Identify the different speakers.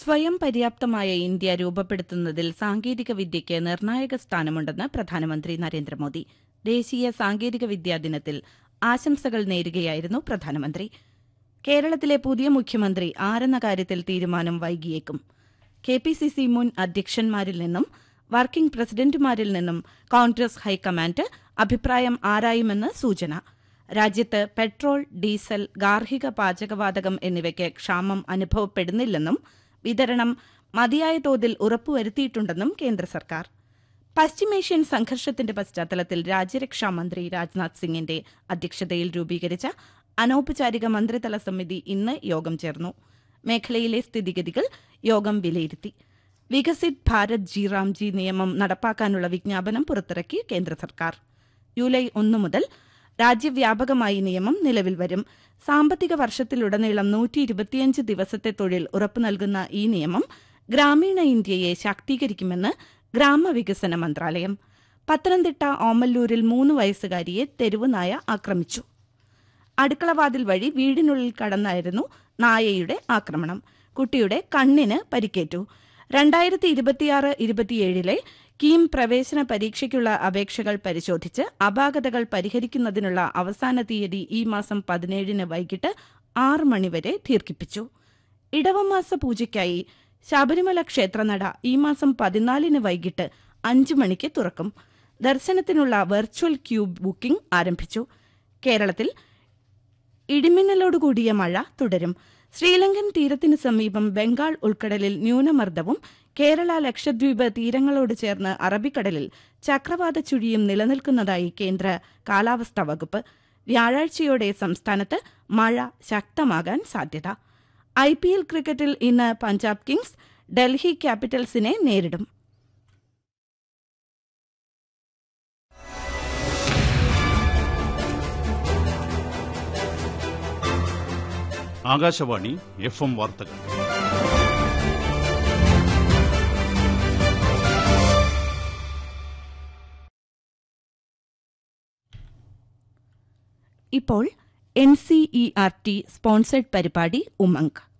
Speaker 1: സ്വയം പര്യാപ്തമായ ഇന്ത്യ രൂപപ്പെടുത്തുന്നതിൽ സാങ്കേതിക വിദ്യയ്ക്ക് നിർണായക സ്ഥാനമുണ്ടെന്ന് പ്രധാനമന്ത്രി നരേന്ദ്രമോദി ദേശീയ സാങ്കേതിക വിദ്യാ ദിനത്തിൽ ആശംസകൾ നേരുകയായിരുന്നു പ്രധാനമന്ത്രി കേരളത്തിലെ പുതിയ മുഖ്യമന്ത്രി ആരെന്ന കാര്യത്തിൽ തീരുമാനം വൈകിയേക്കും കെ പി സി സി മുൻ അധ്യക്ഷന്മാരിൽ നിന്നും വർക്കിംഗ് പ്രസിഡന്റുമാരിൽ നിന്നും കോൺഗ്രസ് ഹൈക്കമാൻഡ് അഭിപ്രായം ആരായുമെന്ന് സൂചന രാജ്യത്ത് പെട്രോൾ ഡീസൽ ഗാർഹിക പാചകവാതകം എന്നിവയ്ക്ക് ക്ഷാമം അനുഭവപ്പെടുന്നില്ലെന്നും വിതരണം മതിയായ തോതിൽ ഉറപ്പുവരുത്തിയിട്ടുണ്ടെന്നും കേന്ദ്ര സർക്കാർ പശ്ചിമേഷ്യൻ സംഘർഷത്തിന്റെ പശ്ചാത്തലത്തിൽ രാജ്യരക്ഷാ മന്ത്രി രാജ്നാഥ് സിംഗിന്റെ അധ്യക്ഷതയിൽ രൂപീകരിച്ച അനൌപചാരിക മന്ത്രിതല സമിതി ഇന്ന് യോഗം ചേർന്നു മേഖലയിലെ സ്ഥിതിഗതികൾ യോഗം വിലയിരുത്തി വികസിത് ഭാരത് ജി റാംജി നിയമം നടപ്പാക്കാനുള്ള വിജ്ഞാപനം പുറത്തിറക്കി കേന്ദ്ര സർക്കാർ ജൂലൈ ഒന്നു മുതൽ രാജ്യവ്യാപകമായി നിയമം നിലവിൽ വരും സാമ്പത്തിക വർഷത്തിലുടനീളം നൂറ്റി ഇരുപത്തിയഞ്ച് ദിവസത്തെ തൊഴിൽ ഉറപ്പു നൽകുന്ന ഈ നിയമം ഗ്രാമീണ ഇന്ത്യയെ ശാക്തീകരിക്കുമെന്ന് ഗ്രാമവികസന മന്ത്രാലയം പത്തനംതിട്ട ഓമല്ലൂരിൽ മൂന്ന് വയസ്സുകാരിയെ തെരുവുനായ ആക്രമിച്ചു അടുക്കളവാതിൽ വഴി വീടിനുള്ളിൽ കടന്നായിരുന്നു നായയുടെ ആക്രമണം കുട്ടിയുടെ കണ്ണിന് പരിക്കേറ്റു രണ്ടായിരത്തി ഇരുപത്തിയാറ് ഇരുപത്തിയേഴിലെ കീം പ്രവേശന പരീക്ഷയ്ക്കുള്ള അപേക്ഷകൾ പരിശോധിച്ച് അപാകതകൾ പരിഹരിക്കുന്നതിനുള്ള അവസാന തീയതി ഈ മാസം പതിനേഴിന് വൈകിട്ട് ആറ് മണിവരെ ദീർഘിപ്പിച്ചു ഇടവമാസ പൂജയ്ക്കായി ശബരിമല ക്ഷേത്രനട ഈ മാസം പതിനാലിന് വൈകിട്ട് അഞ്ച് മണിക്ക് തുറക്കും ദർശനത്തിനുള്ള വെർച്വൽ ക്യൂ ബുക്കിംഗ് ആരംഭിച്ചു കേരളത്തിൽ ഇടിമിന്നലോടുകൂടിയ മഴ തുടരും ശ്രീലങ്കൻ തീരത്തിന് സമീപം ബംഗാൾ ഉൾക്കടലിൽ ന്യൂനമർദ്ദവും കേരള ലക്ഷദ്വീപ് തീരങ്ങളോട് ചേർന്ന് അറബിക്കടലിൽ ചക്രവാത ചുഴിയും നിലനിൽക്കുന്നതായി കേന്ദ്ര കാലാവസ്ഥാ വകുപ്പ് വ്യാഴാഴ്ചയോടെ സംസ്ഥാനത്ത് മഴ ശക്തമാകാൻ സാധ്യത ഐ പി എൽ ക്രിക്കറ്റിൽ ഇന്ന് പഞ്ചാബ് കിങ്സ് ഡൽഹി ക്യാപിറ്റൽസിനെ നേരിടും
Speaker 2: ആകാശവാണി എഫ് എം വാർത്തകൾ
Speaker 1: ഇപ്പോൾ N C E R T sponsored പരിപാടി ഉമങ്ക്